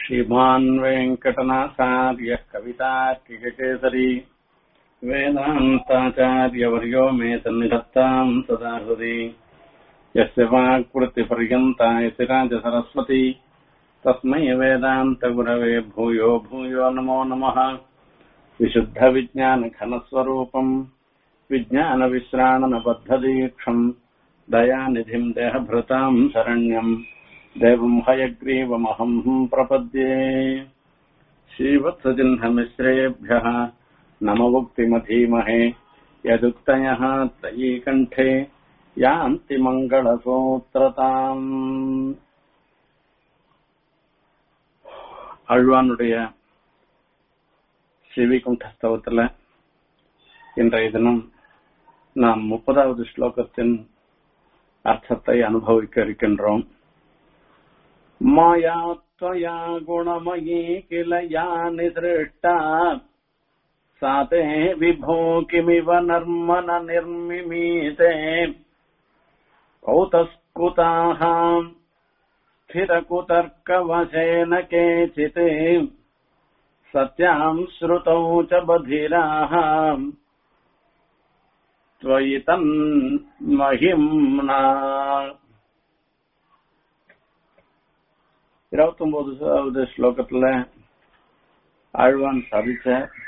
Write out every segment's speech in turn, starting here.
श्रीमान् वेङ्कटनाथार्यः कवितार्किककेसरी वेदान्ताचार्यवर्यो मे सन्निधत्ताम् सदा हृदि यस्य वाक्वृत्तिपर्यन्ता यति राजसरस्वती तस्मै वेदान्तगुरवे भूयो भूयो नमो नमः विशुद्धविज्ञानघनस्वरूपम् विज्ञानविश्राणनबद्धदीक्षम् दयानिधिम् देहभृताम् शरण्यम् देवम् हयग्रीवमहम् प्रपद्ये श्रीवत्सचिह्नमिश्रेभ्यः नमवुक्तिमधीमहे यदुक्तयः तयी कण्ठे यान्ति மங்களசூத்திரதாம் அழ்வானுடைய ஸ்ரீவிகுண்டஸ்தவத்தில் இன்றைய தினம் நாம் முப்பதாவது ஸ்லோகத்தின் அர்த்தத்தை அனுபவிக்க இருக்கின்றோம் மாயா त्वया गुणमयी किल या निदृष्टा सा ते विभो किमिव नर्मन निर्मिमीते कौतस्कुताः स्थिरकुतर्कवशेन केचित् सत्याम् श्रुतौ च बधिराः त्वयि तन्महिम्ना இருபத்தி ஒன்பதாவது ஸ்லோகத்துல ஆழ்வான் சாதிச்ச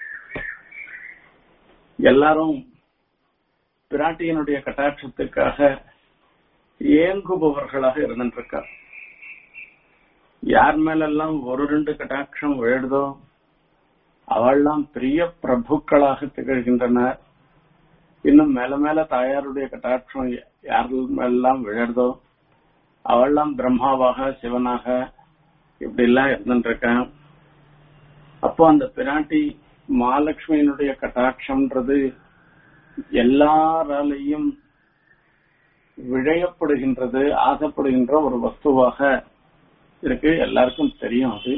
எல்லாரும் பிராட்டியனுடைய கட்டாட்சத்துக்காக ஏங்குபவர்களாக இருந்துருக்கார் யார் மேலெல்லாம் ஒரு ரெண்டு கட்டாட்சம் விழுதோ அவள்லாம் பெரிய பிரபுக்களாக திகழ்கின்றனர் இன்னும் மேல மேல தாயாருடைய கட்டாட்சம் யார் மேலாம் விழறதோ அவள்லாம் பிரம்மாவாக சிவனாக இப்படி எல்லாம் இருந்துருக்கேன் அப்போ அந்த பிராட்டி மகாலட்சுமியினுடைய கட்டாட்சம்ன்றது எல்லாராலையும் விழையப்படுகின்றது ஆசைப்படுகின்ற ஒரு வஸ்துவாக இருக்கு எல்லாருக்கும் தெரியும் அது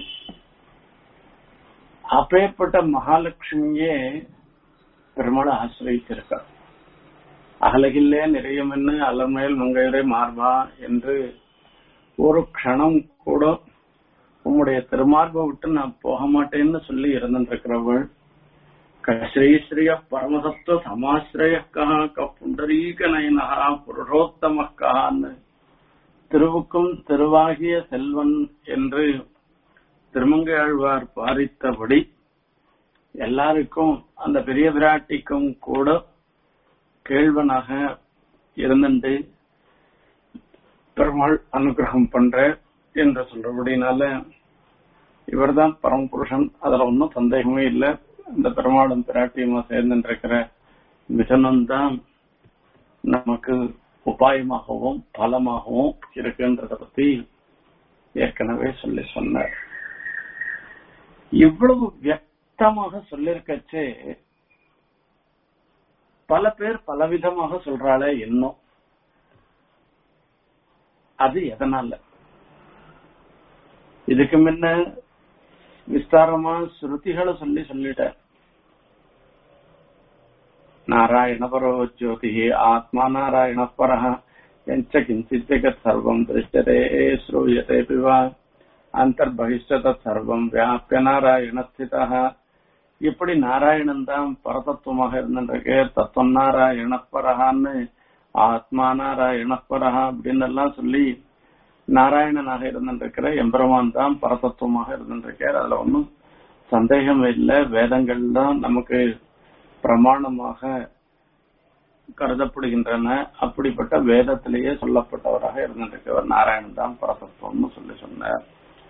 அப்பேற்பட்ட மகாலட்சுமியே பெருமாளை ஆசிரியத்திருக்கார் அகலகில்லே நிறையமென்னு அலர்மேல் மங்கையரை மார்பா என்று ஒரு க்ஷணம் கூட உம்முடைய திருமார்பை விட்டு நான் போக மாட்டேன்னு சொல்லி இருந்திருக்கிறவள் ஸ்ரீஸ்ரீய பரமசத்துவ சமாசிரயக்கா க புண்டரீக நயனகா புருஷோத்தமக்கான்னு திருவுக்கும் திருவாகிய செல்வன் என்று திருமங்கையாழ்வார் பாரித்தபடி எல்லாருக்கும் அந்த பெரிய விராட்டிக்கும் கூட கேள்வனாக இருந்துட்டு பெருமாள் அனுகிரகம் பண்ற என்று சொல்றபடினால இவர்தான் பரமபுருஷன் அதுல ஒன்றும் சந்தேகமே இல்லை இந்த பெருமாளும் பிராட்டியுமா சேர்ந்து இருக்கிற மிதனம் தான் நமக்கு உபாயமாகவும் பலமாகவும் இருக்குன்றத பத்தி ஏற்கனவே சொல்லி சொன்னார் இவ்வளவு வியக்தமாக சொல்லிருக்கச்சே பல பேர் பலவிதமாக சொல்றாளே இன்னும் அது எதனால இதுக்கு முன்ன விஸ்தாரமா ஸ்ருதிகளை சொல்லி சொல்லிட்ட நாராயண பரோ ஜோதி ஆத்மா நாராயண பரஹ எஞ்ச கிஞ்சித் ஜெகத் சர்வம் திருஷ்யதே ஸ்ரூயதே பிவா அந்தர்பகிஷ்ட சர்வம் வியாபிய நாராயண ஸ்திதா இப்படி நாராயணன் தான் பரதத்துவமாக இருந்துருக்கு தத்துவம் நாராயண பரஹான்னு ஆத்மா நாராயண பரஹா அப்படின்னு எல்லாம் சொல்லி நாராயணனாக இருந்திருக்கிற எம்பெருமான் தான் பரதத்துவமாக இருந்திருக்கார் அதுல ஒன்றும் சந்தேகம் இல்லை வேதங்கள் தான் நமக்கு பிரமாணமாக கருதப்படுகின்றன அப்படிப்பட்ட வேதத்திலேயே சொல்லப்பட்டவராக இருந்திருக்கிறவர் நாராயணன் தான் பரதத்துவம்னு சொல்லி சொன்னார்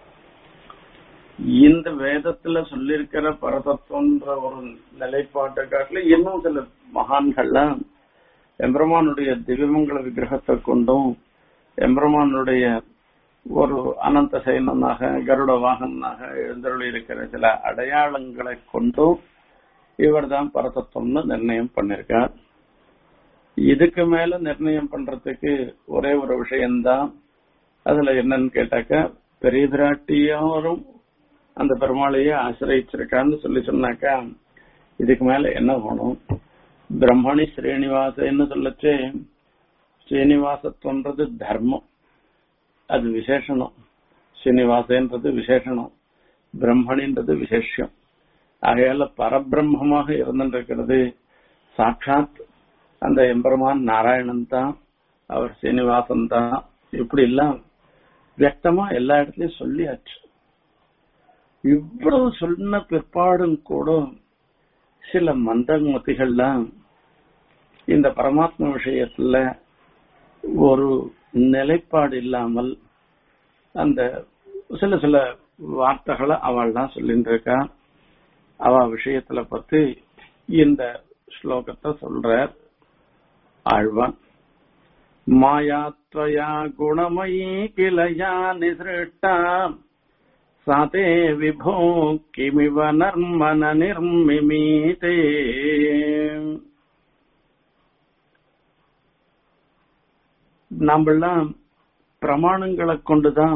இந்த வேதத்துல சொல்லியிருக்கிற பரதத்துவன்ற ஒரு நிலைப்பாட்டை காட்டில இன்னும் சில மகான்கள்லாம் எம்பெருமானுடைய திவ்யமங்கல விக்கிரகத்தை கொண்டும் எம்பெருமானுடைய ஒரு அனந்த சைனனாக கருட வாகனாக எழுந்தருளி இருக்கிற சில அடையாளங்களை கொண்டும் இவர் தான் பரதத்துவம்னு நிர்ணயம் பண்ணிருக்கார் இதுக்கு மேல நிர்ணயம் பண்றதுக்கு ஒரே ஒரு விஷயம்தான் அதுல என்னன்னு கேட்டாக்க பெரிய பிராட்டியாரும் அந்த பெருமாளையே ஆசிரியிருக்கான்னு சொல்லி சொன்னாக்கா இதுக்கு மேல என்ன வேணும் பிரம்மணி ஸ்ரீனிவாசன்னு சொல்லச்சே ஸ்ரீனிவாசத்துவன்றது தர்மம் அது விசேஷனம் ஸ்ரீனிவாசன்றது விசேஷனம் பிரம்மணின்றது விசேஷம் ஆகையால பரபிரம்மமாக இருந்திருக்கிறது சாட்சாத் அந்த எம்பெருமான் நாராயணன் தான் அவர் சீனிவாசன் தான் இப்படி எல்லாம் வியக்தமா எல்லா இடத்துலயும் சொல்லியாச்சு இவ்வளவு சொன்ன பிற்பாடும் கூட சில மந்தமதிகள்லாம் இந்த பரமாத்ம விஷயத்துல ஒரு நிலைப்பாடு இல்லாமல் அந்த சில சில வார்த்தைகளை அவள்லாம் சொல்லிட்டு இருக்கா அவ விஷயத்துல பத்தி இந்த ஸ்லோகத்தை சொல்ற ஆழ்வான் மாயாத்வயா குணமயி கிளையா நிசிருஷ்டா சாதே விபோ கிமிவ நர்மன நிர்மிமீதே நம்மெல்லாம் பிரமாணங்களை கொண்டுதான்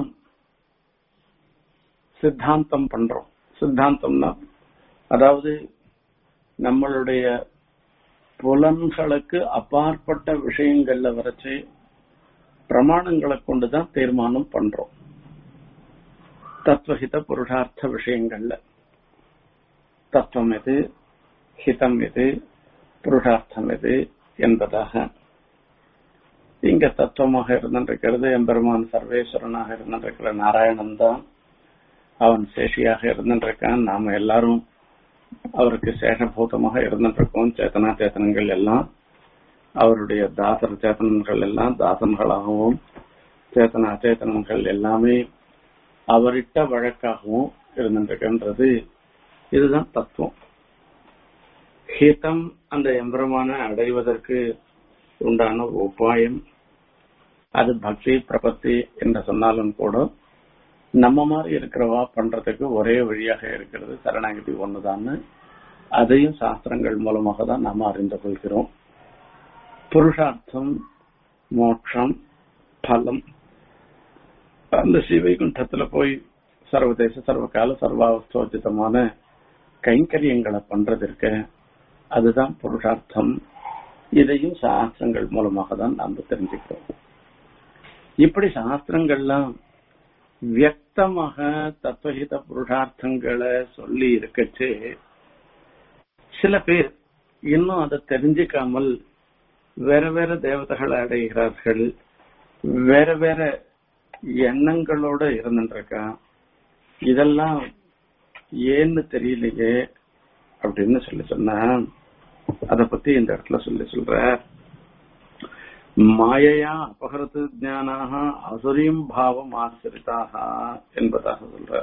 சித்தாந்தம் பண்றோம் சித்தாந்தம்னா அதாவது நம்மளுடைய புலன்களுக்கு அப்பாற்பட்ட விஷயங்கள்ல வரைச்சு பிரமாணங்களை கொண்டுதான் தீர்மானம் பண்றோம் தத்துவஹித புருஷார்த்த விஷயங்கள்ல தத்துவம் எது ஹிதம் எது புருஷார்த்தம் எது என்பதாக இங்க தத்துவமாக இருந்திருக்கிறது எம்பெருமான் சர்வேஸ்வரனாக இருந்திருக்கிற நாராயணன் தான் அவன் சேஷியாக இருந்திருக்கான் நாம எல்லாரும் அவருக்கு சேஷபூதமாக இருந்திருக்கோம் சேத்தனா சேத்தனங்கள் எல்லாம் அவருடைய தாசர் சேத்தனங்கள் எல்லாம் தாசன்களாகவும் சேத்தன அச்சேதனங்கள் எல்லாமே அவரிட்ட வழக்காகவும் இருந்திருக்கின்றது இதுதான் தத்துவம் ஹிதம் அந்த எம்பெருமான அடைவதற்கு உண்டான உபாயம் அது பக்தி பிரபத்தி என்று சொன்னாலும் கூட நம்ம மாதிரி இருக்கிறவா பண்றதுக்கு ஒரே வழியாக இருக்கிறது சரணாகதி ஒண்ணுதான்னு அதையும் சாஸ்திரங்கள் மூலமாக தான் நாம அறிந்து கொள்கிறோம் புருஷார்த்தம் மோட்சம் பலம் அந்த சிவைகுண்டத்துல போய் சர்வதேச சர்வகால சர்வாவஸ்தோஜிதமான கைங்கரியங்களை பண்றதற்கு அதுதான் புருஷார்த்தம் இதையும் சாஸ்திரங்கள் மூலமாக தான் நாம தெரிஞ்சுக்கிறோம் இப்படி சாஸ்திரங்கள்லாம் வியக்தமாக தத்துவஹித புருஷார்த்தங்களை சொல்லி இருக்கச்சு சில பேர் இன்னும் அதை தெரிஞ்சுக்காமல் வேற வேற தேவதைகளை அடைகிறார்கள் வேற வேற எண்ணங்களோட இருந்துருக்கா இதெல்லாம் ஏன்னு தெரியலையே அப்படின்னு சொல்லி சொன்னா அத பத்தி இந்த இடத்துல சொல்லி சொல்ற மாயையா அபகரத்து ஜானாக அசுரியும் பாவம் ஆசிரிதாக என்பதாக சொல்ற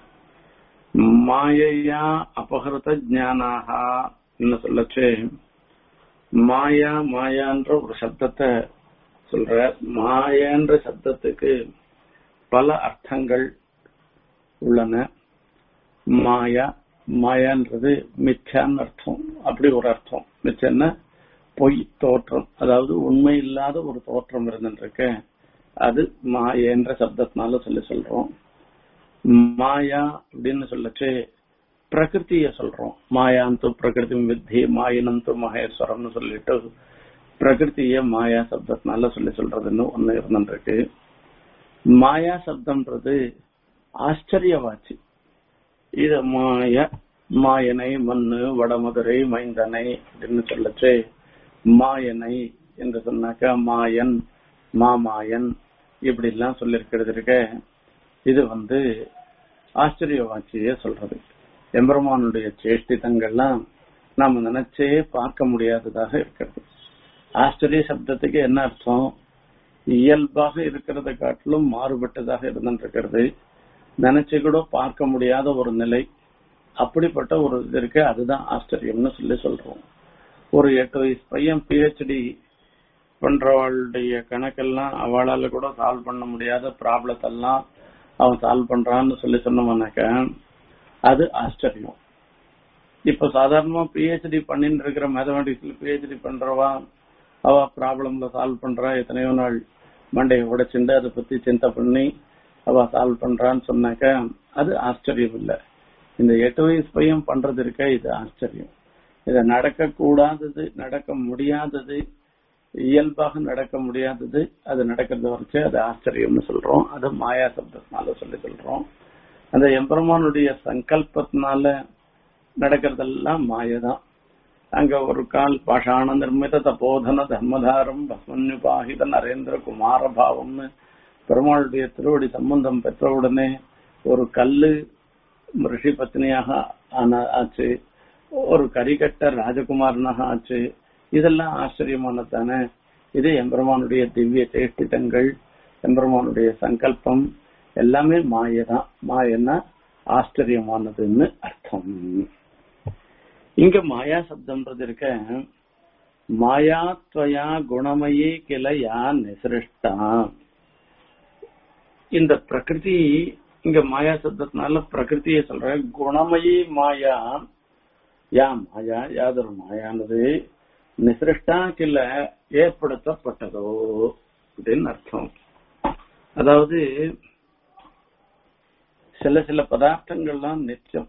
மாயையா அபகரத ஜானாக என்ன சொல்லச்சு மாயா மாயான்ற ஒரு சப்தத்தை சொல்ற மாயன்ற சப்தத்துக்கு பல அர்த்தங்கள் உள்ளன மாயா மாயான்றது மிச்சான்னு அர்த்தம் அப்படி ஒரு அர்த்தம் மிச்சன்னா பொய் தோற்றம் அதாவது உண்மை இல்லாத ஒரு தோற்றம் இருந்துருக்கு அது மாயன்ற சப்தத்தினால சொல்லி சொல்றோம் மாயா அப்படின்னு சொல்லச்சு பிரகிருத்திய சொல்றோம் மாயாந்து பிரகிருதி வித்தி மாயினந்து மகேஸ்வரம்னு சொல்லிட்டு பிரகிருத்திய மாயா சப்தத்தினால சொல்லி சொல்றதுன்னு ஒண்ணு இருந்துருக்கு மாயா சப்தம்ன்றது ஆச்சரியவாச்சு இது மாய மாயனை மண்ணு வடமதுரை மைந்தனை அப்படின்னு சொல்லச்சு மாயனை என்று சொன்னாக்கா மாயன் மாமாயன் இப்படி எல்லாம் சொல்லிருக்கிறது இருக்க இது வந்து ஆச்சரியவாட்சியே சொல்றது எம்பெருமானுடைய சேஷ்டிதங்கள்லாம் நாம நினைச்சே பார்க்க முடியாததாக இருக்கிறது ஆச்சரிய சப்தத்துக்கு என்ன அர்த்தம் இயல்பாக இருக்கிறத காட்டிலும் மாறுபட்டதாக இருந்துருக்கிறது நினைச்சு கூட பார்க்க முடியாத ஒரு நிலை அப்படிப்பட்ட ஒரு இது இருக்கு அதுதான் ஆச்சரியம்னு சொல்லி சொல்றோம் ஒரு எட்டு வயசு பையன் பிஹெச்டி பண்றவளுடைய கணக்கெல்லாம் அவளால கூட சால்வ் பண்ண முடியாத ப்ராப்ளத்தெல்லாம் அவன் சால்வ் பண்றான்னு சொல்லி சொன்னோம்னாக்க அது ஆச்சரியம் இப்ப சாதாரணமா பிஹெச்டி பண்ணிட்டு இருக்கிற மேத்தமெட்டிக்ஸ்ல பிஹெச்டி பண்றவா அவ ப்ராப்ளம்ல சால்வ் பண்றா எத்தனையோ நாள் மண்டையை உடைச்சுண்டு அதை பத்தி சிந்தை பண்ணி அவ சால்வ் பண்றான்னு சொன்னாக்க அது ஆச்சரியம் இல்லை இந்த எட்டு வயசு பையன் பண்றது இருக்க இது ஆச்சரியம் இதை நடக்க கூடாதது நடக்க முடியாதது இயல்பாக நடக்க முடியாதது அது நடக்கிறத வரைச்சு அது ஆச்சரியம்னு சொல்றோம் அது மாயா சப்தத்தினால சொல்லி சொல்றோம் அந்த எம்பெருமானுடைய சங்கல்பத்தினால நடக்கிறதெல்லாம் மாயதான் அங்க ஒரு கால் பாஷாண நிர்மித தபோதன தர்மதாரம் பஸ்மன்யுபாகித நரேந்திர குமார பாவம்னு பெருமாளுடைய திருவடி சம்பந்தம் பெற்றவுடனே ஒரு கல்லு ரிஷி பத்னியாக ஆன ஆச்சு ஒரு கரிகட்ட ராஜகுமாரனாக ஆச்சு இதெல்லாம் ஆச்சரியமானது தானே இது எம்பெருமானுடைய திவ்ய சேஷ்டிதங்கள் எம்பெருமானுடைய சங்கல்பம் எல்லாமே மாயதான் மாயன்னா ஆச்சரியமானதுன்னு அர்த்தம் இங்க மாயா சப்தம்ன்றது இருக்க மாயாத்வயா குணமயே கிள யா நிசிருஷ்டா இந்த பிரகிருதி இங்க மாயா சப்தத்தினால பிரகிருதியை சொல்ற குணமயி மாயா யா மாயா யாதொரு மாயானது நிசிருஷ்டா கில்ல ஏற்படுத்தப்பட்டதோ அப்படின்னு அர்த்தம் அதாவது சில சில பதார்த்தங்கள்லாம் நித்தியம்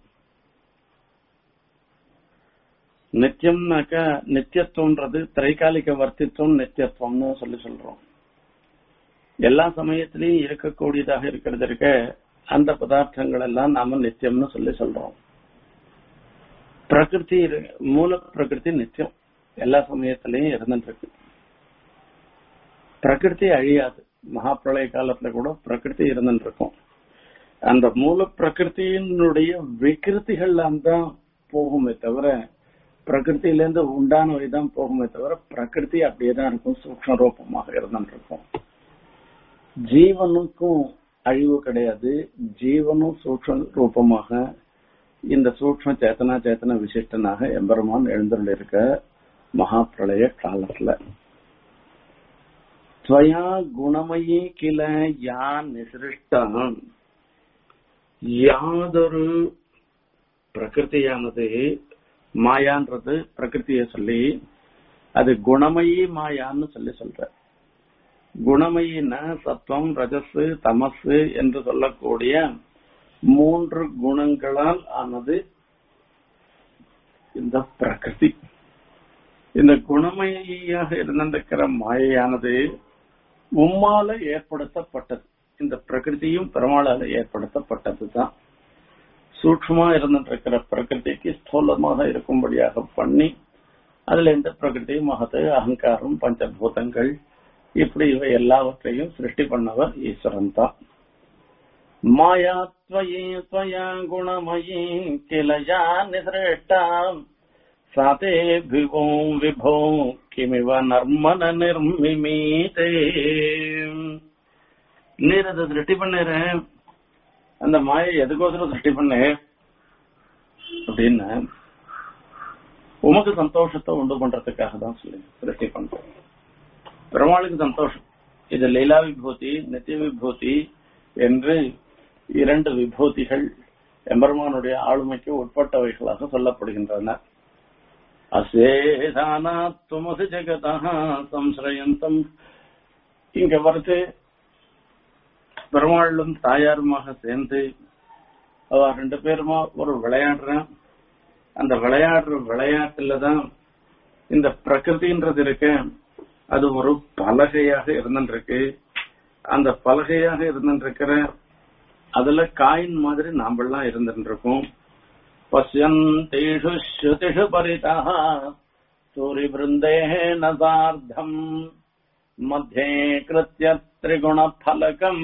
நித்தியம்னாக்கா நித்தியத்துவம்ன்றது திரைகாலிக வர்த்தித்துவம் நித்தியத்துவம்னு சொல்லி சொல்றோம் எல்லா சமயத்திலையும் இருக்கக்கூடியதாக இருக்கிறது இருக்க அந்த பதார்த்தங்கள் எல்லாம் நாம நித்தியம்னு சொல்லி சொல்றோம் பிரகிருதி இரு- மூல பிரகிருதி நித்தியம் எல்லா சமயத்திலையும் இருந்துட்டு இருக்கு பிரகிருதி அழியாது மகா பிரளய காலத்துல கூட பிரகிருதி இருந்துட்டு இருக்கும் அந்த மூல பிரகிருத்தியினுடைய விகிருத்திகள்லாம் தான் போகுமே தவிர பிரகிருத்திலேருந்து உண்டானவை தான் போகுமே தவிர பிரகிருதி அப்படியே தான் இருக்கும் சூக்ஷ்ம ரூபமாக இருந்துட்டு இருக்கும் ஜீவனுக்கும் அழிவு கிடையாது ஜீவனும் சூக்ஷ்ம ரூபமாக இந்த சூக்ஷ்ம சேத்தனா சேத்தன விசிஷ்டனாக எம்பெருமான் எழுந்துள்ள இருக்க மகா பிரளய காலத்துல ஸ்வயா குணமயி கிள யா நிசிருஷ்டம் யாதொரு பிரகிருதியானது மாயான்றது பிரகிருதியை சொல்லி அது குணமயி மாயான்னு சொல்லி சொல்ற குணமயின சத்துவம் ரஜசு தமசு என்று சொல்லக்கூடிய மூன்று குணங்களால் ஆனது இந்த பிரகிருதி இந்த குணமயியாக இருந்திருக்கிற மாயையானது உம்மால ஏற்படுத்தப்பட்டது இந்த பிரகிருதியும் பெருமாளால ஏற்படுத்தப்பட்டதுதான் சூக்ஷ்மமா இருந்திருக்கிற பிரகிருதிக்கு ஸ்தூலமாக இருக்கும்படியாக பண்ணி அதுல இந்த பிரகிருதி மகத்து அகங்காரம் பஞ்சபூதங்கள் இப்படி இவை எல்லாவற்றையும் சிருஷ்டி பண்ணவர் ஈஸ்வரன் தான் மாயாத்வயே त्वया குணமயி கிளயா நிசிரேஷ்டாம் சாதே விவோ விபோ கிமிவ நர்மன நிர்மிமீதே நீர் அதை சிருஷ்டி பண்ணுற அந்த மாயை எதுக்கோசரம் சிருஷ்டி பண்ண அப்படின்னு உமக்கு சந்தோஷத்தை உண்டு பண்றதுக்காக தான் சொல்லி சிருஷ்டி பண்றோம் பெருமாளுக்கு சந்தோஷம் இது லீலா விபூதி நித்திய விபூதி என்று இரண்டு விபூதிகள் எம்பெருமானுடைய ஆளுமைக்கு உட்பட்டவைகளாக சொல்லப்படுகின்றன அசேதானாத்வமசி ஜெகதா சம்ஸ்ரயந்தம் இங்க வருது பெருமாளும் தாயாருமாக சேர்ந்து அவ ரெண்டு பேருமா ஒரு விளையாடுறான் அந்த விளையாடுற விளையாட்டுல தான் இந்த பிரகிருதின்றது இருக்கு அது ஒரு பலகையாக இருந்துருக்கு அந்த பலகையாக இருந்துருக்கிற அதுல காயின் மாதிரி நாமெல்லாம் இருந்துட்டு இருக்கோம் பசியந்தேஷு ஸ்ருதிஷு பரிதா சூரி பிருந்தேன சார்த்தம் मध्ये कृत्य त्रिगुणफलकम्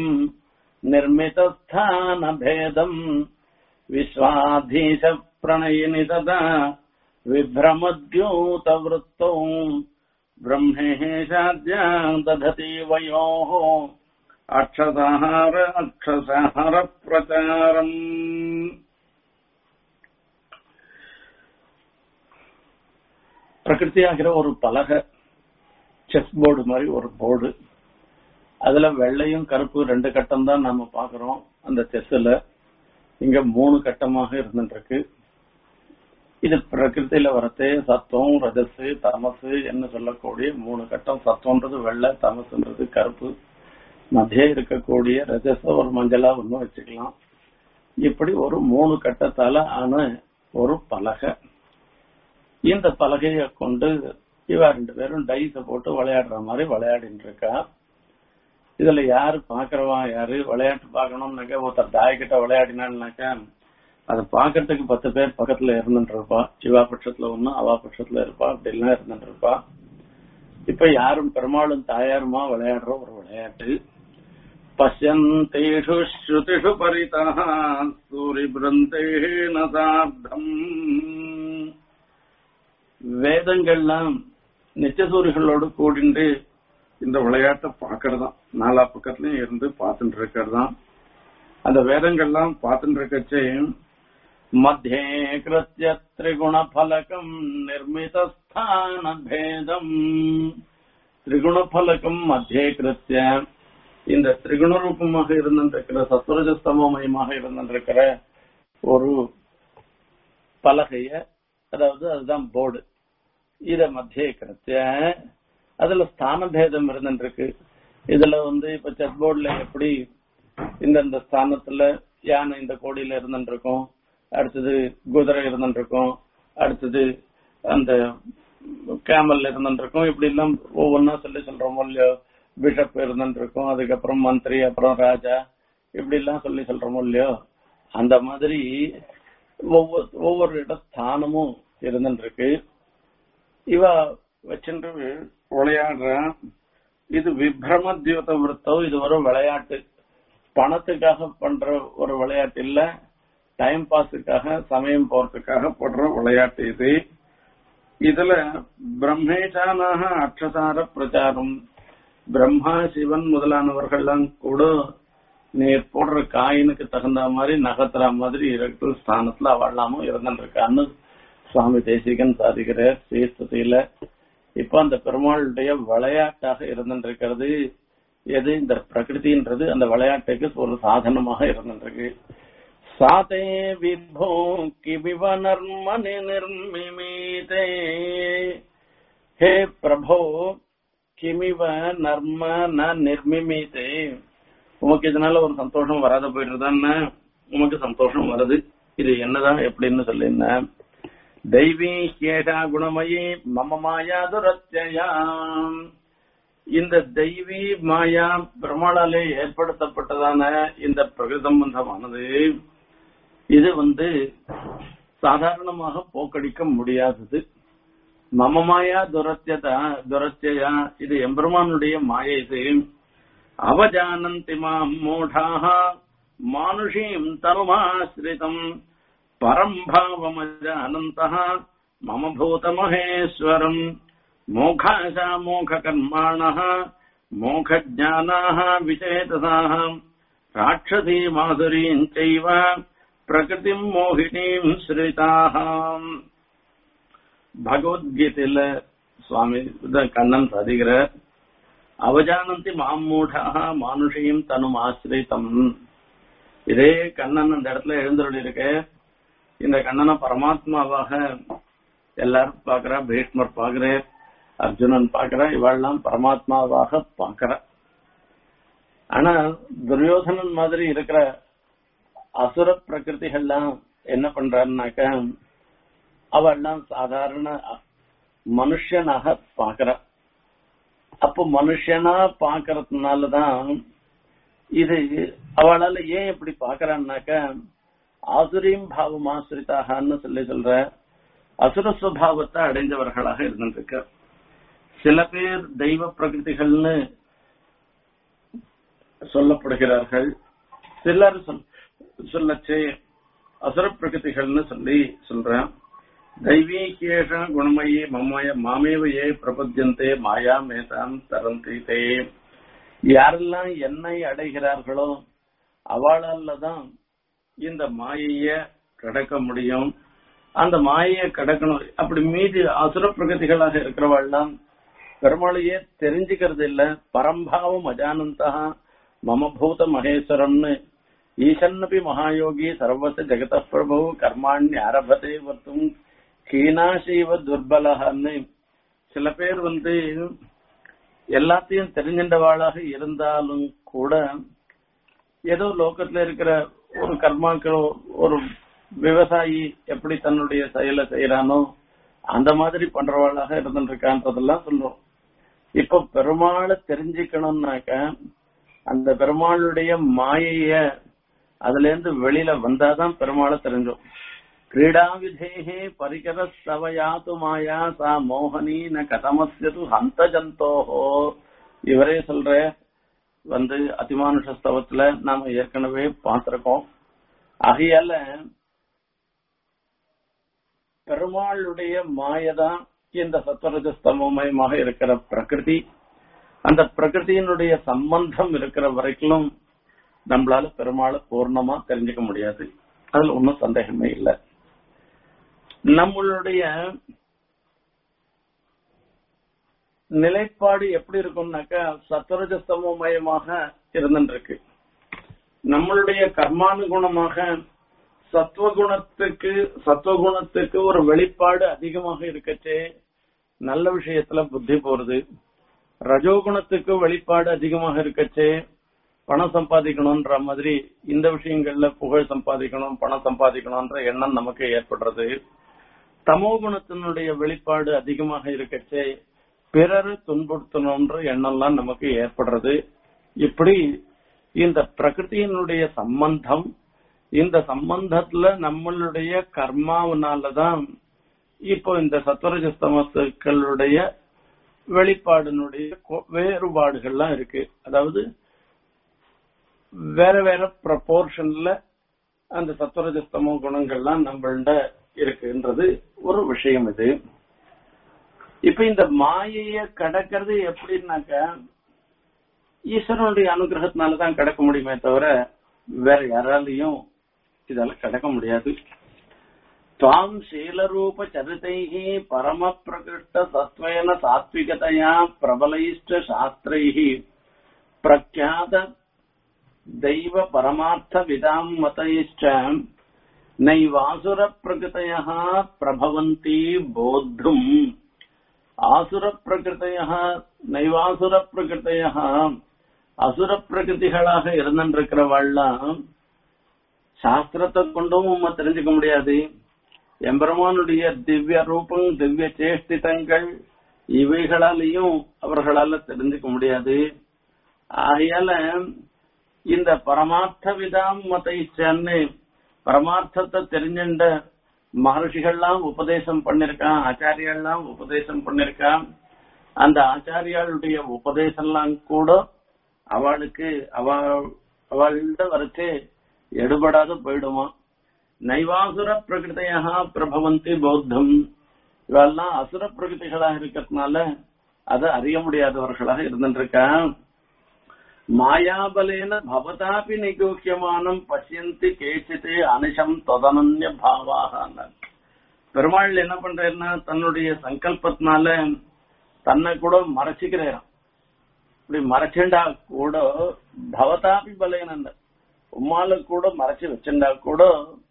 निर्मितस्थानभेदम् विश्वाधीश प्रणयिनि तदा विभ्रमद्यूतवृत्तौ ब्रह्मेशाद्या दधति वयोः अक्षसहार अक्षसहार प्रचारम् பிரகிருதியாகிற ஒரு பலகை செஸ் போர்டு மாதிரி ஒரு போர்டு அதுல வெள்ளையும் கருப்பு ரெண்டு கட்டம் தான் நாம பாக்குறோம் அந்த செஸ்ல இங்க மூணு கட்டமாக இருந்துருக்கு இது பிரகிருதியில வரத்தே சத்துவம் ரஜசு தமசு என்று சொல்லக்கூடிய மூணு கட்டம் சத்துவன்றது வெள்ளை தமசுன்றது கருப்பு மத்திய இருக்கக்கூடிய ரஜச ஒரு மஞ்சளா ஒன்னும் வச்சுக்கலாம் இப்படி ஒரு மூணு கட்டத்தால ஆன ஒரு பலகை இந்த பலகையை கொண்டு இவ ரெண்டு பேரும் டைஸ போட்டு விளையாடுற மாதிரி விளையாடிட்டு இருக்கா இதுல யாரு பாக்குறவா யாரு விளையாட்டு பார்க்கணும்னாக்க ஒருத்தர் தாயக்கிட்ட விளையாடினான்னாக்கா அதை பாக்கிறதுக்கு பத்து பேர் பக்கத்துல இருந்துட்டு இருப்பா சிவா பட்சத்துல ஒண்ணு அவா பட்சத்துல இருப்பா அப்படி எல்லாம் இருந்துட்டு இருப்பா இப்ப யாரும் பெருமாளும் தாயாருமா விளையாடுற ஒரு விளையாட்டு பசியந்தேஷு ஸ்ருதிஷு பரிதா சூரி பிருந்தேன சார்த்தம் வேதங்கள்லாம் நித்தியசூரிகளோடு கூடிண்டு இந்த விளையாட்டை பாக்குறதாம் நாலா பக்கத்துலயும் இருந்து பார்த்துட்டு இருக்கிறதாம் அந்த வேதங்கள்லாம் பார்த்துட்டு இருக்கச்சே மத்தியே கிருத்திய திரிகுண பலகம் நிர்மிதஸ்தான பேதம் திரிகுண பலகம் மத்தியே கிருத்திய இந்த திரிகுண ரூபமாக இருந்திருக்கிற சத்வரஜஸ்தமயமாக இருந்திருக்கிற ஒரு பலகைய அதாவது அதுதான் போர்டு இத மத்திய கிருத்திய அதுல ஸ்தான பேதம் இருந்துருக்கு இதுல வந்து இப்ப செஸ் போர்டுல எப்படி இந்தந்த ஸ்தானத்துல யானை இந்த கோடியில இருந்துருக்கும் அடுத்தது குதிரை இருந்துருக்கும் அடுத்தது அந்த கேமல் இருந்துருக்கும் இப்படி எல்லாம் ஒவ்வொன்னா சொல்லி சொல்றோம் இல்லையோ பிஷப் இருந்துருக்கும் அதுக்கப்புறம் மந்திரி அப்புறம் ராஜா இப்படி எல்லாம் சொல்லி சொல்றோம் இல்லையோ அந்த மாதிரி ஒவ்வொரு ஒவ்வொரு இட ஸ்தானமும் இருந்துருக்கு இவ வச்சுட்டு விளையாடுற இது விப்ரம தியோத விருத்தம் இது ஒரு விளையாட்டு பணத்துக்காக பண்ற ஒரு விளையாட்டு இல்ல டைம் பாஸுக்காக சமயம் போறதுக்காக போடுற விளையாட்டு இது இதுல பிரம்மேஷானாக அக்ஷசார பிரச்சாரம் பிரம்மா சிவன் முதலானவர்கள்லாம் கூட நீர் போடுற காயினுக்கு தகுந்த மாதிரி நகர்த்துற மாதிரி இருக்கிற ஸ்தானத்துல அவள்லாமும் இருந்துருக்கான்னு சுவாமி தேசிகன் சாதிக்கிறார் ஸ்ரீஸ்துதியில இப்ப அந்த பெருமாளுடைய விளையாட்டாக இருந்துருக்கிறது எது இந்த பிரகிருதின்றது அந்த விளையாட்டுக்கு ஒரு சாதனமாக இருந்துருக்கு சாதே விபோ கிமிவ நர்மணி நிர்மிமீதே ஹே பிரபோ கிமிவ நர்ம ந நிர்மிமீதே உமக்கு இதனால ஒரு சந்தோஷம் வராத போயிடுறதான்னு உமக்கு சந்தோஷம் வருது இது என்னதான் எப்படின்னு சொல்லியிருந்தேன் தெய்வீ கேஷா குணமயி மம மாயா துரத்தியாம் இந்த தெய்வீ மாயா பெருமாளாலே ஏற்படுத்தப்பட்டதான இந்த பிரகிருதம்பந்தமானது இது வந்து சாதாரணமாக போக்கடிக்க முடியாதது மம மாயா துரத்தியதா துரத்தியா இது எம்பெருமானுடைய மாயை இது அவஜானந்தி மாம் மூடாக மானுஷீம் தனுமாசிரிதம் பரம் பாவமஜானந்தः மம பூதமகேஸ்வரம் மோகாசா மோககர்மாணः மோகஜானாः விசேதசாः ராட்சசீ மாதுரீம் செய்வ பிரகிருதிம் மோகினீம் ஸ்ரிதாக பகவத்கீதையில சுவாமி கண்ணன் சாதிக்கிறார் அவஜானந்தி மாமூடாக மானுஷையும் தனும் ஆசிரித்தம் இதே கண்ணன் அந்த இடத்துல எழுந்தருள் இருக்க இந்த கண்ணனை பரமாத்மாவாக எல்லாரும் பாக்குறா பீஷ்மர் பாக்குற அர்ஜுனன் பாக்குற இவாள்லாம் பரமாத்மாவாக பாக்குற ஆனா துரியோதனன் மாதிரி இருக்கிற அசுர பிரகிருதிகள்லாம் என்ன பண்றாருனாக்க அவள்லாம் சாதாரண மனுஷனாக பாக்குற அப்போ மனுஷனா பாக்குறதுனாலதான் இது அவளால ஏன் இப்படி பாக்குறான்னாக்க ஆசுரியம் பாவம் ஆசிரித்தாகன்னு சொல்லி சொல்ற அசுர சுவாவத்தை அடைந்தவர்களாக இருந்திருக்க சில பேர் தெய்வ பிரகிருதிகள்னு சொல்லப்படுகிறார்கள் சிலர் சொல் சொல்லச்சே அசுர பிரகிருதிகள்னு சொல்லி சொல்றேன் தைவீகேஷ குணமயே மமய மாமேவையே பிரபத்தியந்தே மாயா மேதாம் தரந்தி தே யாரெல்லாம் என்னை அடைகிறார்களோ அவளால தான் இந்த மாயைய கடக்க முடியும் அந்த மாயைய கடக்கணும் அப்படி மீதி அசுர பிரகதிகளாக இருக்கிறவாள்லாம் பெருமாளையே தெரிஞ்சுக்கிறது இல்ல பரம்பாவம் அஜானந்தா மம பூத மகேஸ்வரம்னு ஈசன்னபி மகாயோகி சர்வச ஜெகத பிரபு கர்மாணி ஆரம்பத்தை வர்த்தும் கீனாசீவ துர்பலகன்னு சில பேர் வந்து எல்லாத்தையும் தெரிஞ்சின்றவாளாக இருந்தாலும் கூட ஏதோ லோகத்துல இருக்கிற ஒரு கர்மாக்கள் ஒரு விவசாயி எப்படி தன்னுடைய செயலை செய்யறானோ அந்த மாதிரி பண்றவாளாக இருந்துருக்கான்றதெல்லாம் சொல்றோம் இப்ப பெருமாளை தெரிஞ்சுக்கணும்னாக்க அந்த பெருமாளுடைய மாயைய அதுல இருந்து வெளியில வந்தாதான் பெருமாளை தெரிஞ்சோம் கிரீடா விதேகே பரிகர சவயாது மாயா சா மோகனி ந கதமஸ்யது ஹந்த ஜந்தோஹோ இவரே சொல்ற வந்து அதிமானுஷ ஸ்தவத்துல நாம ஏற்கனவே பார்த்திருக்கோம் ஆகையால பெருமாளுடைய மாயதான் இந்த சத்வரஜஸ்தமயமாக இருக்கிற பிரகிருதி அந்த பிரகிருதியினுடைய சம்பந்தம் இருக்கிற வரைக்கும் நம்மளால பெருமாளை பூர்ணமா தெரிஞ்சுக்க முடியாது அதுல ஒன்றும் சந்தேகமே இல்லை நம்மளுடைய நிலைப்பாடு எப்படி இருக்கும்னாக்கா சத்வரஜஸ்தமயமாக இருந்துருக்கு நம்மளுடைய கர்மானுகுணமாக சத்வகுணத்துக்கு சத்வகுணத்துக்கு ஒரு வெளிப்பாடு அதிகமாக இருக்கச்சே நல்ல விஷயத்துல புத்தி போறது ரஜோகுணத்துக்கு வெளிப்பாடு அதிகமாக இருக்கச்சே பணம் சம்பாதிக்கணும்ன்ற மாதிரி இந்த விஷயங்கள்ல புகழ் சம்பாதிக்கணும் பணம் சம்பாதிக்கணும்ன்ற எண்ணம் நமக்கு ஏற்படுறது தமோ குணத்தினுடைய வெளிப்பாடு அதிகமாக இருக்கச்சே பிறரை துன்புறுத்தணும்ன்ற எண்ணம்லாம் நமக்கு ஏற்படுறது இப்படி இந்த பிரகிருதியினுடைய சம்பந்தம் இந்த சம்பந்தத்துல நம்மளுடைய கர்மாவனாலதான் இப்போ இந்த சத்வரஜஸ்தமசுக்களுடைய வெளிப்பாடினுடைய வேறுபாடுகள்லாம் இருக்கு அதாவது வேற வேற ப்ரப்போர்ஷன்ல அந்த சத்வரஜஸ்தமோ குணங்கள்லாம் நம்மள்ட இருக்குன்றது ஒரு விஷயம் இது இப்ப இந்த மாயைய கடக்கிறது எப்படின்னாக்க ஈஸ்வரனுடைய அனுகிரகத்தினாலதான் கடக்க முடியுமே தவிர வேற யாராலையும் இதால கடக்க முடியாது துவாம் சீலரூப சரிதைஹி பரம பிரகிருஷ்ட சத்வேன சாத்விகதையா பிரபலைஷ்ட சாஸ்திரைஹி பிரக்யாத தெய்வ பரமார்த்த விதாம் மதைஷ்ட நைவாசுர பிரகிருதய பிரபவந்தி போத்தும் ஆசுர பிரகிருதய நைவாசுர பிரகிருதய அசுர பிரகிருதிகளாக இருந்திருக்கிறவாள்லாம் சாஸ்திரத்தை கொண்டும் உண்மை தெரிஞ்சுக்க முடியாது எம்பெருமானுடைய திவ்ய ரூபம் திவ்ய சேஷ்டிதங்கள் இவைகளாலையும் அவர்களால தெரிஞ்சுக்க முடியாது ஆகையால இந்த பரமார்த்த விதாம் மதைச்சன்னு பரமார்த்தத்தை தெரிஞ்சுண்ட மகர்ஷிகள்லாம் உபதேசம் பண்ணிருக்கான் ஆச்சாரியெல்லாம் உபதேசம் பண்ணிருக்கான் அந்த ஆச்சாரியாளுடைய உபதேசம்லாம் கூட அவளுக்கு அவ அவள்கிட்ட வரைச்சு எடுபடாத போயிடுமா நைவாசுர பிரகிருதையா பிரபவந்தி பௌத்தம் இவெல்லாம் அசுர பிரகிருதிகளாக இருக்கிறதுனால அதை அறிய முடியாதவர்களாக இருந்துருக்கா மாயாபலேன பவதாபி நிகூக்கியமானம் பசியந்தி கேச்சித்து அனிஷம் தொதனன்ய பாவாக பெருமாள் என்ன பண்றாருன்னா தன்னுடைய சங்கல்பத்தினால தன்னை கூட மறைச்சிக்கிறாராம் இப்படி மறைச்சுண்டா கூட பவதாபி பலேன உம்மால கூட மறைச்சு வச்சுண்டா கூட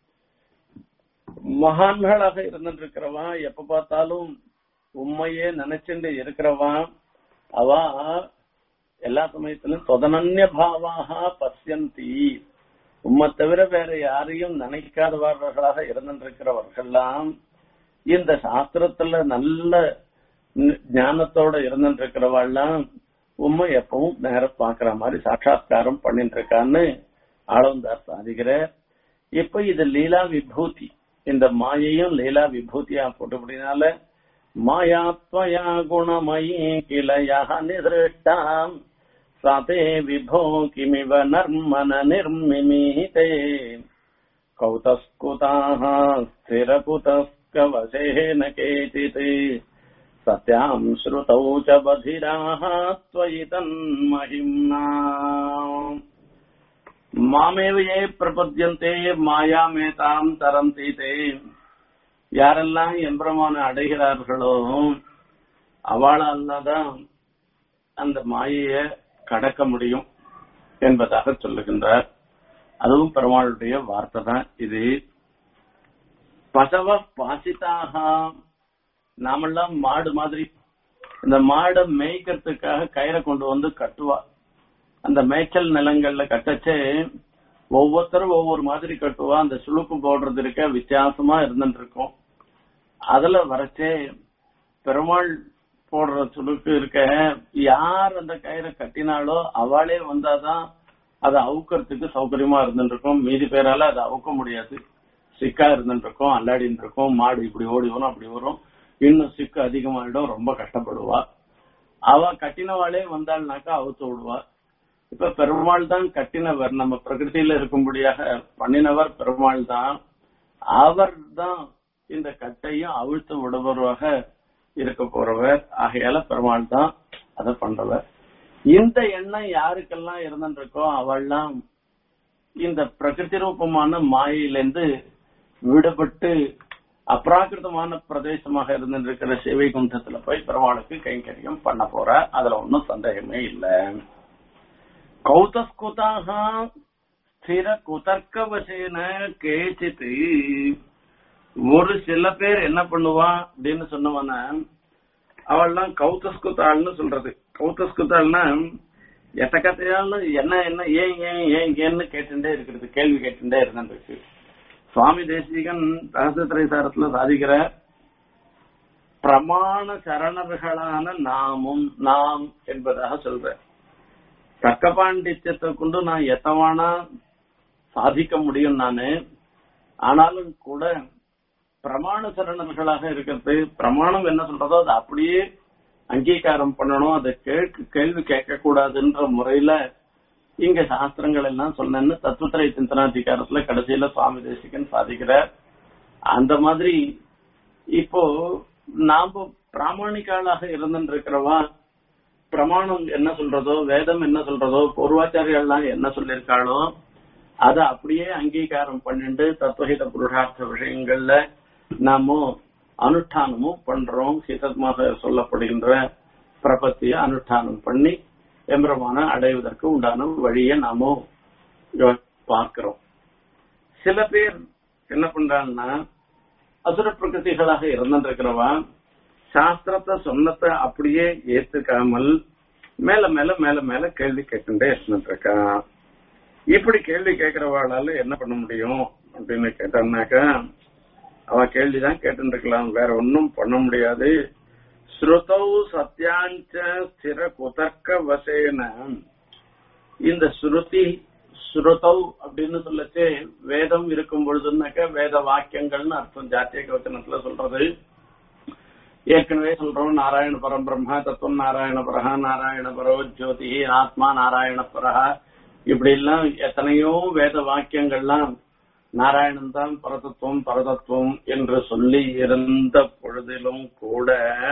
மகான்களாக இருந்துட்டு இருக்கிறவா எப்ப பார்த்தாலும் உண்மையே நினைச்சுட்டு இருக்கிறவா அவ எல்லா சமயத்திலும் தொதனன்ய பாவாக பசியந்தி உம்மை தவிர வேற யாரையும் நினைக்காதவர்களாக இருந்திருக்கிறவர்கள்லாம் இந்த சாஸ்திரத்துல நல்ல ஞானத்தோட இருந்திருக்கிறவாள்லாம் உண்மை எப்பவும் நேர பாக்குற மாதிரி சாட்சாத்காரம் பண்ணிட்டு இருக்கான்னு ஆளவந்தார் சாதிக்கிறார் இப்ப இது லீலா விபூதி இந்த மாயையும் லீலா விபூதியா போட்டபடினால மாயாத்வயா குணமயி கிளையா நிதிருஷ்டாம் சாதே விபோ கிமிவ நர்மன நிர்மிமீதே கௌதஸ்குதாः स्थिरकुतस्कवशेन केचित् सत्याम् श्रुतौ च बधिराः त्वयि तन्महिम्ना மாமேவ ஏ பிரபத்தியந்தே மாயாமேதாம் தரந்தி தே யாரெல்லாம் எம்பிரமான அடைகிறார்களோ அவளால் தான் அந்த மாயைய கடக்க முடியும் என்பதாக சொல்லுகின்றார் அதுவும் பெருமாளுடைய வார்த்தை தான் இது பசவ பாசிதாக நாமெல்லாம் மாடு மாதிரி இந்த மாடை மேய்க்கிறதுக்காக கயிறை கொண்டு வந்து கட்டுவா அந்த மேய்ச்சல் நிலங்கள்ல கட்டச்சே ஒவ்வொருத்தரும் ஒவ்வொரு மாதிரி கட்டுவா அந்த சுழுக்கு போடுறது இருக்க வித்தியாசமா இருந்துட்டு இருக்கும் அதுல வரைச்சே பெருமாள் போடுற சுருக்கு இருக்க யார் அந்த கயிறை கட்டினாலோ அவளே வந்தாதான் அதை அவுக்கிறதுக்கு சௌகரியமா இருந்துட்டு இருக்கும் மீதி பேரால அதை அவுக்க முடியாது சிக்கா இருந்துட்டு இருக்கும் அல்லாடின்னு இருக்கும் மாடு இப்படி ஓடி வரும் அப்படி வரும் இன்னும் சிக்கு அதிகமாயிடும் ரொம்ப கஷ்டப்படுவா அவ கட்டினவாளே வந்தாள்னாக்கா அவுத்து விடுவா இப்ப பெருமாள் தான் கட்டினவர் நம்ம பிரகிருதியில இருக்கும்படியாக பண்ணினவர் பெருமாள் தான் அவர் தான் இந்த கட்டையும் அவிழ்த்து விடுபவராக இருக்க போறவர் ஆகையால பெருமாள் தான் அதை பண்றவர் இந்த எண்ணம் யாருக்கெல்லாம் இருந்துருக்கோ அவள்லாம் இந்த பிரகிருதி ரூபமான மாயிலிருந்து விடுபட்டு அப்ராகிருதமான பிரதேசமாக இருந்திருக்கிற சிவை குண்டத்துல போய் பெருமாளுக்கு கைங்கரியம் பண்ண போற அதுல ஒன்னும் சந்தேகமே இல்ல கௌதஸ்குதாக ஸ்திர குதர்க்கவசேன கேச்சித் ஒரு சில பேர் என்ன பண்ணுவா அப்படின்னு சொன்னவன அவள்லாம் கௌதஸ்குத்தாள்னு சொல்றது கௌதஸ்குத்தாள்னா எத்த கத்தையாலும் என்ன என்ன ஏன் ஏன் ஏன் ஏன்னு கேட்டுட்டே இருக்கிறது கேள்வி கேட்டுட்டே இருந்துருக்கு சுவாமி தேசிகன் ரகசியத்திரை சாரத்துல சாதிக்கிற பிரமாண சரணர்களான நாமும் நாம் என்பதாக சொல்ற தக்க பாண்டித்யத்தை கொண்டு நான் எத்தவானா சாதிக்க முடியும் நானு ஆனாலும் கூட பிரமாண சரணர்களாக இருக்கிறது பிரமாணம் என்ன சொல்றதோ அதை அப்படியே அங்கீகாரம் பண்ணணும் அதை கேட்க கேள்வி கேட்க கூடாதுன்ற முறையில இங்க சாஸ்திரங்கள் எல்லாம் சொன்னேன்னு தத்துவத்திரை சிந்தனாதிகாரத்துல கடைசியில சுவாமி தேசிகன் சாதிக்கிறார் அந்த மாதிரி இப்போ நாம பிராமணிக்காளாக இருந்துட்டு இருக்கிறவா பிரமாணம் என்ன சொல்றதோ வேதம் என்ன சொல்றதோ பூர்வாச்சாரியெல்லாம் என்ன சொல்லியிருக்காளோ அதை அப்படியே அங்கீகாரம் பண்ணிட்டு தத்துவஹித புருஷார்த்த விஷயங்கள்ல நாம அனுஷ்டானமும் பண்றோம் சீதமாக சொல்லப்படுகின்ற பிரபத்திய அனுஷ்டானம் பண்ணி எம்பிரமான அடைவதற்கு உண்டான வழியை நாம பார்க்கிறோம் சில பேர் என்ன பண்றாங்கன்னா அசுர பிரகிருதிகளாக இருந்திருக்கிறவா சாஸ்திரத்தை சொன்னத்தை அப்படியே ஏத்துக்காமல் மேல மேல மேல மேல கேள்வி கேட்டுட்டே இருந்துட்டு இருக்கா இப்படி கேள்வி கேட்கிறவாளால என்ன பண்ண முடியும் அப்படின்னு கேட்டோம்னாக்கா அவ கேள்விதான் கேட்டு இருக்கலாம் வேற ஒன்னும் பண்ண முடியாது ஸ்ருதௌ சத்யாஞ்ச ஸ்திர குதர்க்க வசேன இந்த ஸ்ருதி ஸ்ருதௌ அப்படின்னு சொல்லச்சு வேதம் இருக்கும் பொழுதுனாக்க வேத வாக்கியங்கள்னு அர்த்தம் ஜாத்திய கவச்சனத்துல சொல்றது ஏற்கனவே சொல்றோம் நாராயண பரம் பிரம்மா தத்துவம் நாராயண பரஹா நாராயண பரோ ஜோதி ஆத்மா நாராயண பரஹா இப்படி எல்லாம் எத்தனையோ வேத வாக்கியங்கள்லாம் நாராயணன் தான் பரதத்துவம் பரதத்துவம் என்று சொல்லி இருந்த பொழுதிலும் கூட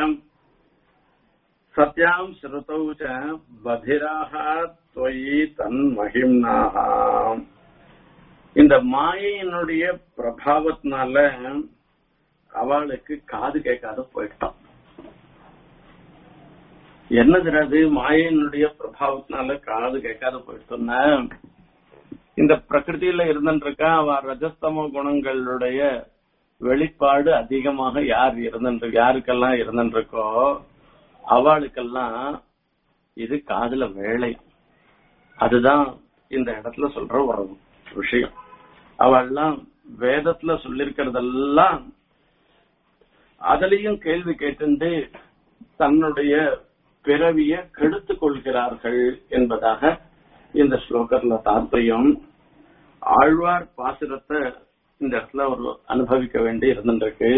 சத்யாம் ஸ்ருதௌ ச பதிராக தொயி தன் மகிம்னாக இந்த மாயையினுடைய பிரபாவத்தினால அவளுக்கு காது கேட்காத போயிட்டான் என்னது அது மாயையினுடைய பிரபாவத்தினால காது கேட்காத போயிட்டோன்னா இந்த பிரகிருதியில இருந்துருக்கா அவ ரஜஸ்தம குணங்களுடைய வெளிப்பாடு அதிகமாக யார் இருந்துட்டு யாருக்கெல்லாம் இருந்துருக்கோ அவளுக்கெல்லாம் இது காதுல வேலை அதுதான் இந்த இடத்துல சொல்ற ஒரு விஷயம் அவள்லாம் வேதத்துல சொல்லிருக்கிறதெல்லாம் அதுலயும் கேள்வி கேட்டு தன்னுடைய பிறவிய கெடுத்துக் கொள்கிறார்கள் என்பதாக இந்த ஸ்லோகத்துல தாற்பயம் ஆழ்வார் பாசுரத்தை இந்த இடத்துல ஒரு அனுபவிக்க வேண்டி இருந்துருக்கு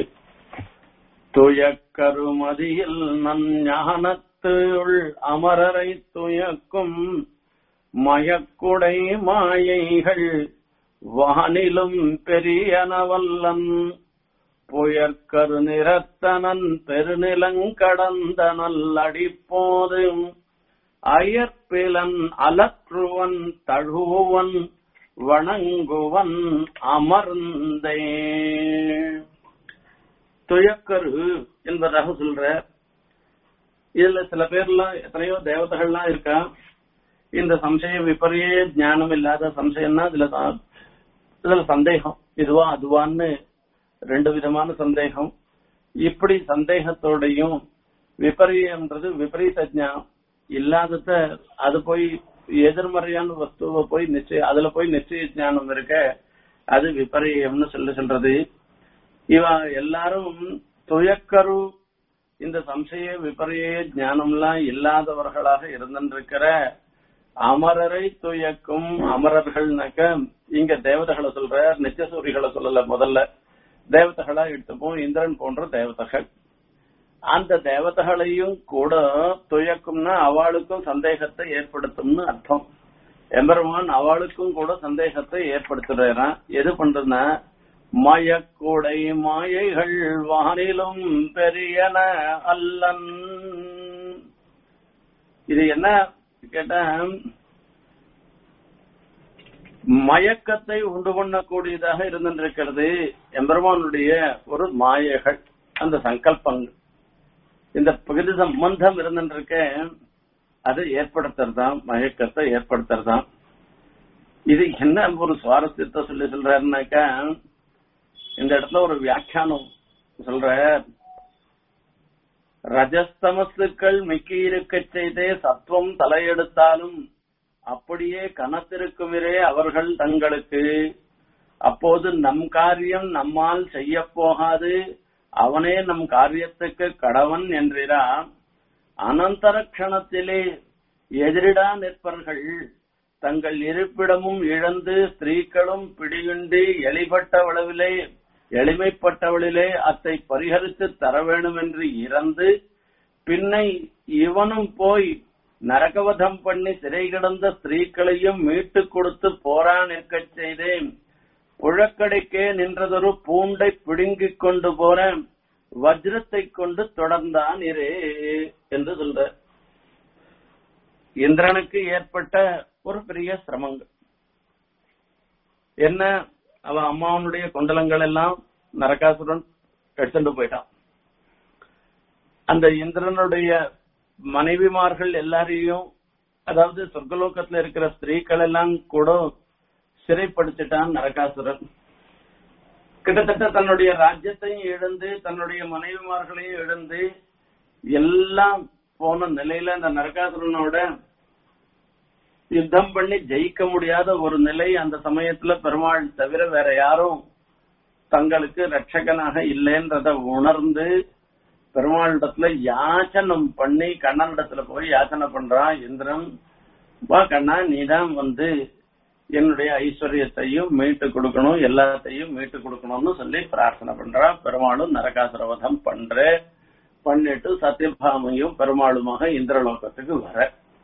துயக்கருமதியில் நன் ஞானத்துள் அமரரை துயக்கும் மயக்குடை மாயைகள் வானிலும் பெரியனவல்லன் புயற்கரு நிறத்தனன் பெருநிலங்கடந்த நல்லடிப்போது அயற்பிலன் அலற்றுவன் தழுவன் வணங்குவன் அமர்ந்தே துயக்கரு என்பதாக சொல்ற இதுல சில பேர்லாம் எத்தனையோ தேவதைகள்லாம் இருக்கா இந்த சம்சய விபரிய ஞானம் இல்லாத சம்சயம்னா இதுல தான் இதுல சந்தேகம் இதுவா அதுவான்னு ரெண்டு விதமான சந்தேகம் இப்படி சந்தேகத்தோடையும் விபரியன்றது விபரீத ஞானம் இல்லாதத அது போய் எதிர்மறையான வஸ்துவை போய் நிச்சய அதுல போய் நிச்சய ஞானம் இருக்க அது விபரியம்னு சொல்லி சொல்றது இவ எல்லாரும் துயக்கரு இந்த சம்சய விபரிய ஞானம்லாம் இல்லாதவர்களாக இருந்திருக்கிற அமரரை துயக்கும் அமரர்கள்னாக்க இங்க தேவதைகளை சொல்ற நிச்சசூரிகளை சொல்லல முதல்ல தேவதைகளா எடுத்துப்போம் இந்திரன் போன்ற தேவதைகள் அந்த தேவதைகளையும் கூட துயக்கும்னா அவளுக்கும் சந்தேகத்தை ஏற்படுத்தும்னு அர்த்தம் எம்பெருமான் அவளுக்கும் கூட சந்தேகத்தை ஏற்படுத்துறான் எது பண்றதுன்னா மயக்குடை மாயைகள் வானிலும் பெரியன அல்லன் இது என்ன கேட்டா மயக்கத்தை உண்டு பண்ணக்கூடியதாக இருந்திருக்கிறது எம்பெருமானுடைய ஒரு மாயைகள் அந்த சங்கல்பங்கள் இந்த பகுதி சம்பந்தம் இருந்திருக்க அது ஏற்படுத்துறதாம் மயக்கத்தை ஏற்படுத்துறதாம் இது என்ன ஒரு சுவாரஸ்யத்தை சொல்லி சொல்றாருனாக்கா இந்த இடத்துல ஒரு வியாக்கியானம் சொல்ற ரஜஸ்தமசுக்கள் மிக்கி இருக்க செய்தே சத்துவம் தலையெடுத்தாலும் அப்படியே கனத்திருக்குமிரே அவர்கள் தங்களுக்கு அப்போது நம் காரியம் நம்மால் செய்ய போகாது அவனே நம் காரியத்துக்கு கடவன் என்றிரா அனந்தர கணத்திலே எதிரிடா நிற்பர்கள் தங்கள் இருப்பிடமும் இழந்து ஸ்திரீக்களும் பிடியுண்டு எளிபட்டவளவிலே எளிமைப்பட்டவளிலே அத்தை பரிகரித்து தர வேண்டும் என்று இறந்து பின்னை இவனும் போய் நரகவதம் பண்ணி சிறை கிடந்த ஸ்திரீக்களையும் மீட்டுக் கொடுத்து போரா நிற்கச் செய்தேன் புழக்கடைக்கே நின்றதொரு பூண்டை பிடுங்கிக் கொண்டு போற வஜ்ரத்தை கொண்டு தொடர்ந்தான் இரே என்று சொல்ற இந்திரனுக்கு ஏற்பட்ட ஒரு பெரிய சிரமங்கள் என்ன அவன் அம்மாவனுடைய கொண்டலங்கள் எல்லாம் நரகாசுரன் எடுத்துட்டு போயிட்டான் அந்த இந்திரனுடைய மனைவிமார்கள் எல்லாரையும் அதாவது சொர்க்கலோகத்துல இருக்கிற ஸ்திரீக்கள் எல்லாம் கூட சிறைப்படுத்திட்டான் நரகாசுரன் கிட்டத்தட்ட தன்னுடைய ராஜ்யத்தையும் இழந்து தன்னுடைய மனைவிமார்களையும் இழந்து எல்லாம் போன நிலையில அந்த நரகாசுரனோட யுத்தம் பண்ணி ஜெயிக்க முடியாத ஒரு நிலை அந்த சமயத்துல பெருமாள் தவிர வேற யாரும் தங்களுக்கு ரட்சகனாக இல்லைன்றத உணர்ந்து பெருமாளிடத்துல யாச்சனம் பண்ணி கண்ணனிடத்துல போய் யாச்சனை பண்றான் இந்திரன் வா கண்ணா நீதான் வந்து என்னுடைய ஐஸ்வர்யத்தையும் மீட்டு கொடுக்கணும் எல்லாத்தையும் மீட்டு கொடுக்கணும்னு சொல்லி பிரார்த்தனை பண்றா பெருமாளும் நரகாசுரவதம் பண்ற பண்ணிட்டு சத்யபாமையும் பெருமாளுமாக இந்திரலோகத்துக்கு வர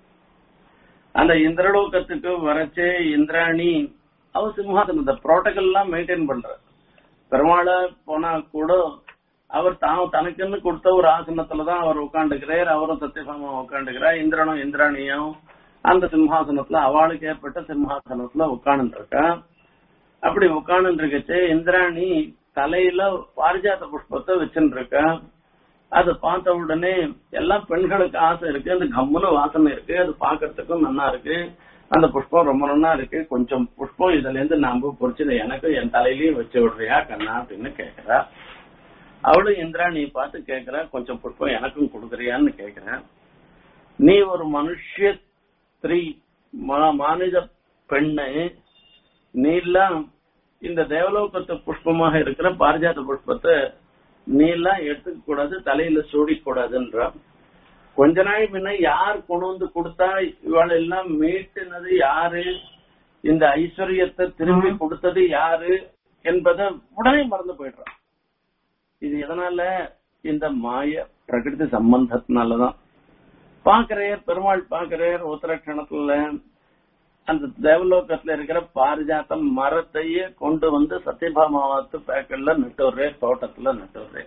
அந்த இந்திரலோகத்துக்கு வரச்சே இந்திராணி அவ சிம்ஹாசனம் இந்த புரோட்டோகால் எல்லாம் மெயின்டைன் பண்ற பெருமாள போனா கூட அவர் தான் தனக்குன்னு கொடுத்த ஒரு ஆசனத்துலதான் அவர் உட்காந்துக்கிறார் அவரும் சத்யபாமா உட்காந்துக்கிறார் இந்திரனும் இந்திராணியும் அந்த சிம்ஹாசனத்துல அவளுக்கு ஏற்பட்ட சிம்ஹாசனத்துல உட்கார்ந்து இருக்கா அப்படி உட்கார்ந்து இருக்கச்சே இந்திராணி தலையில பாரிஜாத புஷ்பத்தை வச்சுட்டு இருக்கா அது பார்த்த உடனே எல்லாம் பெண்களுக்கு ஆசை இருக்கு அந்த கம்முன்னு வாசனை இருக்கு அது பாக்குறதுக்கும் நல்லா இருக்கு அந்த புஷ்பம் ரொம்ப நல்லா இருக்கு கொஞ்சம் புஷ்பம் இதுல இருந்து நாம பொறிச்சு எனக்கு என் தலையிலயும் வச்சு விடுறியா கண்ணா அப்படின்னு கேக்குறா அவளும் இந்திராணி பார்த்து கேக்குறா கொஞ்சம் புஷ்பம் எனக்கும் கொடுக்குறியான்னு கேக்குறேன் நீ ஒரு மனுஷ ஸ்திரீ மானித பெண்ணு நீ எல்லாம் இந்த தேவலோகத்து புஷ்பமாக இருக்கிற பாரிஜாத புஷ்பத்தை நீ எல்லாம் எடுத்துக்க கூடாது தலையில சூடிக்க கூடாதுன்ற கொஞ்ச நாள் முன்ன யார் கொண்டு வந்து கொடுத்தா இவள் எல்லாம் மீட்டுனது யாரு இந்த ஐஸ்வர்யத்தை திரும்பி கொடுத்தது யாரு என்பதை உடனே மறந்து போயிடுறான் இது எதனால இந்த மாய பிரகிருதி சம்பந்தத்தினாலதான் பாக்குறையர் பெருமாள் பாக்குறையர் உத்தரட்சணத்துல அந்த தேவலோகத்துல இருக்கிற பாரிஜாத்தம் மரத்தையே கொண்டு வந்து சத்யபாமாவத்து பேக்கல்ல நட்டுறே தோட்டத்துல நட்டுறே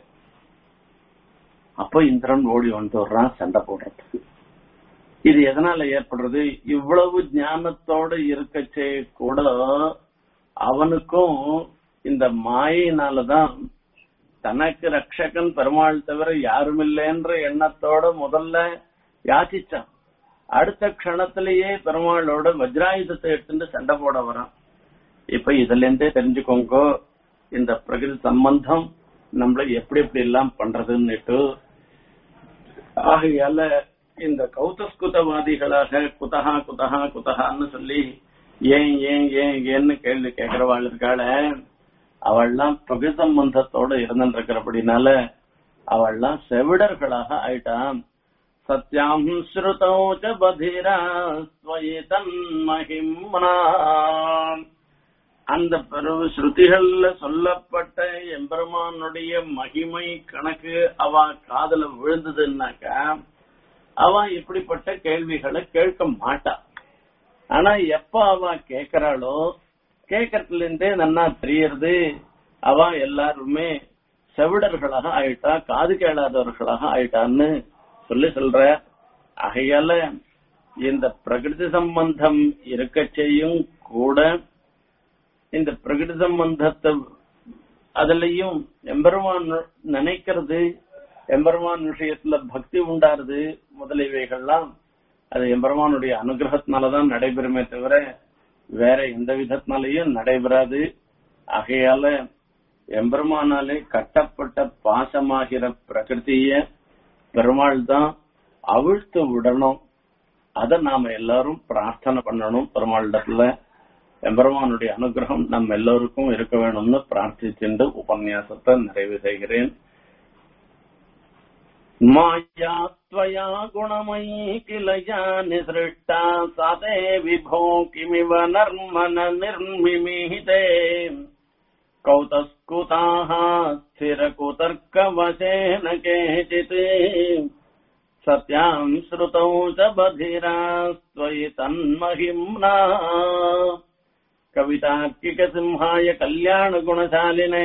அப்போ இந்திரன் ஓடி வந்துடுறான் சண்டை போடுறதுக்கு இது எதனால ஏற்படுறது இவ்வளவு ஞானத்தோட இருக்கச்சே கூட அவனுக்கும் இந்த மாயினாலதான் தனக்கு ரட்சகன் பெருமாள் தவிர யாரும் இல்லைன்ற எண்ணத்தோட முதல்ல யாச்சிச்சான் அடுத்த க்ஷணத்திலேயே பெருமாளோட வஜ்ராயுதத்தை எடுத்துட்டு சண்டை போட வரான் இப்ப இதுல இருந்தே தெரிஞ்சுக்கோங்க இந்த பிரகிருதி சம்பந்தம் நம்மள எப்படி எப்படி எல்லாம் பண்றதுன்னுட்டு ஆகையால இந்த கௌதஸ்குதவாதிகளாக குதஹா குதஹா குதஹான்னு சொல்லி ஏன் ஏன் ஏன் ஏன்னு கேள்வி கேட்கிறவாள் இருக்காள அவள்லாம் பிரகிருதி சம்பந்தத்தோட இருந்துருக்கிறபடினால அவள்லாம் செவிடர்களாக ஆயிட்டான் சத்யாம் ஸ்ருதௌ ச பதிரா ஸ்வயி தன்மகிம்னா அந்த பெரு ஸ்ருதிகள்ல சொல்லப்பட்ட எம்பெருமானுடைய மகிமை கணக்கு அவ காதல விழுந்ததுன்னாக்கா அவ இப்படிப்பட்ட கேள்விகளை கேட்க மாட்டா ஆனா எப்ப அவ கேக்குறாளோ கேட்கறதுல இருந்தே நன்னா தெரியறது அவ எல்லாருமே செவிடர்களாக ஆயிட்டா காது கேளாதவர்களாக ஆயிட்டான்னு சொல்லி சொல்ற ஆகையால இந்த பிரகிருதி சம்பந்தம் இருக்க செய்யும் கூட இந்த பிரகிருதி சம்பந்தத்தை அதுலயும் எம்பெருமான் நினைக்கிறது எம்பெருமான் விஷயத்துல பக்தி உண்டாருது முதலியவைகள்லாம் அது எம்பெருமானுடைய அனுகிரகத்தினாலதான் நடைபெறுமே தவிர வேற எந்த விதத்தினாலையும் நடைபெறாது ஆகையால எம்பெருமானாலே கட்டப்பட்ட பாசமாகிற பிரகிருதிய பெருமாள் தான் அவிழ்த்து விடணும் அத நாம எல்லாரும் பிரார்த்தனை பண்ணணும் பெருமாளிடத்துல எம்பெருமானுடைய அனுகிரகம் நம்ம எல்லோருக்கும் இருக்க வேணும்னு பிரார்த்திச்சுண்டு உபன்யாசத்தை நிறைவு செய்கிறேன் माया त्वया गुणमयी किल या निसृष्टा सा ते विभो किमिव नर्मन निर्मिमीहिते कौतस्कुताः स्थिरकुतर्कवशेन केचित् सत्याम् श्रुतौ च बधिरास्त्वयि तन्महिम्ना कवितार्किकसिंहाय कल्याणगुणशालिने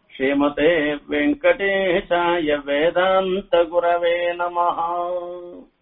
श्रीमते वेङ्कटेशाय वेदान्तगुरवे नमः